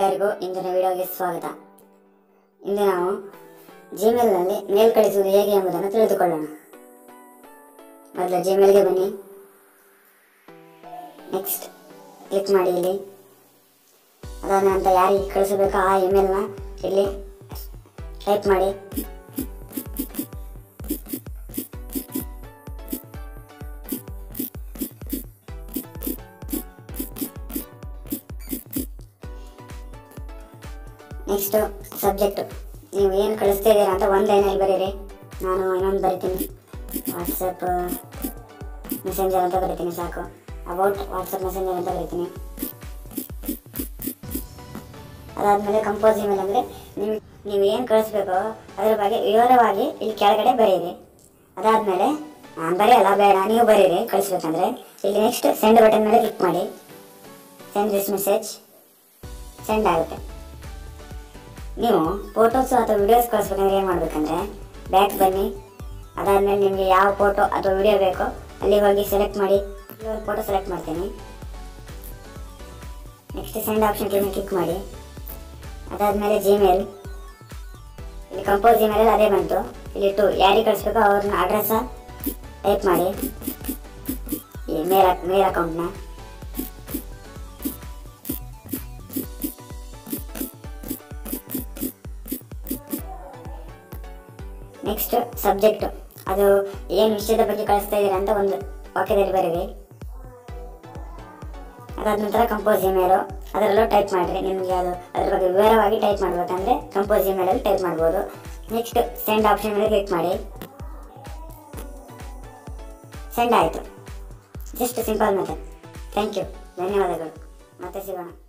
ಎಲ್ಲರಿಗೂ ಇಂದಿನ ವಿಡಿಯೋಗೆ ಸ್ವಾಗತ ಇಂದು ನಾವು ಜಿಮೇಲ್ನಲ್ಲಿ ಮೇಲ್ ಕಳಿಸುವುದು ಹೇಗೆ ಎಂಬುದನ್ನು ತಿಳಿದುಕೊಳ್ಳೋಣ ಮೊದಲು ಜಿಮೇಲ್ಗೆ ಬನ್ನಿ ನೆಕ್ಸ್ಟ್ ಕ್ಲಿಕ್ ಮಾಡಿ ಇಲ್ಲಿ ಅದಾದ ನಂತರ ಯಾರಿಗೆ ಕಳಿಸಬೇಕೋ ಆ ಇಮೇಲ್ನ ಇಲ್ಲಿ ಟೈಪ್ ಮಾಡಿ ನೆಕ್ಸ್ಟ್ ಸಬ್ಜೆಕ್ಟ್ ನೀವು ಏನು ಕಳಿಸ್ತಾ ಇದ್ದೀರಾ ಅಂತ ಒಂದು ಲೈನಲ್ಲಿ ಬರೀರಿ ನಾನು ಇನ್ನೊಂದು ಬರಿತೀನಿ ವಾಟ್ಸಪ್ ಮೆಸೆಂಜರ್ ಅಂತ ಬರಿತೀನಿ ಸಾಕು ಅಬೌಟ್ ವಾಟ್ಸಪ್ ಮೆಸೆಂಜರ್ ಅಂತ ಬರಿತೀನಿ ಅದಾದಮೇಲೆ ಕಂಪೋಸ್ ಇಮೇಲ್ ಅಂದರೆ ನೀವು ನೀವು ಏನು ಕಳಿಸ್ಬೇಕೋ ಅದ್ರ ಬಗ್ಗೆ ವಿವರವಾಗಿ ಇಲ್ಲಿ ಕೆಳಗಡೆ ಬರೀರಿ ಅದಾದಮೇಲೆ ನಾನು ಬರೆಯಲ್ಲ ಬೇಡ ನೀವು ಬರೀರಿ ಕಳಿಸ್ಬೇಕಂದ್ರೆ ಇಲ್ಲಿ ನೆಕ್ಸ್ಟ್ ಸೆಂಡ್ ಬಟನ್ ಮೇಲೆ ಕ್ಲಿಕ್ ಮಾಡಿ ಸೆಂಡ್ ದಿಸ್ ಮೆಸೇಜ್ ಸೆಂಡ್ ಆಗುತ್ತೆ ನೀವು ಫೋಟೋಸ್ ಅಥವಾ ವಿಡಿಯೋಸ್ ಕಳಿಸ್ಬೇಕಂದ್ರೆ ಏನು ಮಾಡ್ಬೇಕಂದ್ರೆ ಬ್ಯಾಕ್ ಬನ್ನಿ ಅದಾದಮೇಲೆ ನಿಮಗೆ ಯಾವ ಫೋಟೋ ಅಥವಾ ವಿಡಿಯೋ ಬೇಕೋ ಅಲ್ಲಿ ಹೋಗಿ ಸೆಲೆಕ್ಟ್ ಮಾಡಿ ಇಲ್ಲಿ ಒಂದು ಫೋಟೋ ಸೆಲೆಕ್ಟ್ ಮಾಡ್ತೀನಿ ನೆಕ್ಸ್ಟ್ ಸೆಂಡ್ ಆಪ್ಷನ್ ಕ್ಲಿಕ್ ಮಾಡಿ ಅದಾದಮೇಲೆ ಜಿಮೇಲ್ ಇಲ್ಲಿ ಕಂಪೋಸ್ ಜಿಮೇಲಲ್ಲಿ ಅದೇ ಬಂತು ಇಲ್ಲಿ ಟು ಯಾರಿಗೆ ಕಳಿಸ್ಬೇಕೋ ಅವ್ರನ್ನ ಅಡ್ರೆಸ್ಸ ಟೈಪ್ ಮಾಡಿ ಈ ಮೇಲ್ ಮೇಲ್ ಅಕೌಂಟ್ನ ನೆಕ್ಸ್ಟ್ ಸಬ್ಜೆಕ್ಟ್ ಅದು ಏನು ವಿಷಯದ ಬಗ್ಗೆ ಕಳಿಸ್ತಾ ಇದ್ದೀರಾ ಅಂತ ಒಂದು ವಾಕ್ಯದಲ್ಲಿ ಬರೀರಿ ಅದಾದ ನಂತರ ಕಂಪೋಸ್ ಇಮೇಲು ಅದರಲ್ಲೂ ಟೈಪ್ ಮಾಡಿರಿ ನಿಮಗೆ ಅದು ಅದ್ರ ಬಗ್ಗೆ ವಿವರವಾಗಿ ಟೈಪ್ ಮಾಡಬೇಕಂದ್ರೆ ಕಂಪೋಸ್ ಇಮೇಲಲ್ಲಿ ಟೈಪ್ ಮಾಡ್ಬೋದು ನೆಕ್ಸ್ಟ್ ಸೆಂಡ್ ಆಪ್ಷನ್ ಮೇಲೆ ಕ್ಲಿಕ್ ಮಾಡಿ ಸೆಂಡ್ ಆಯಿತು just simple method thank you ಧನ್ಯವಾದಗಳು ಮತ್ತೆ ಸಿಗೋಣ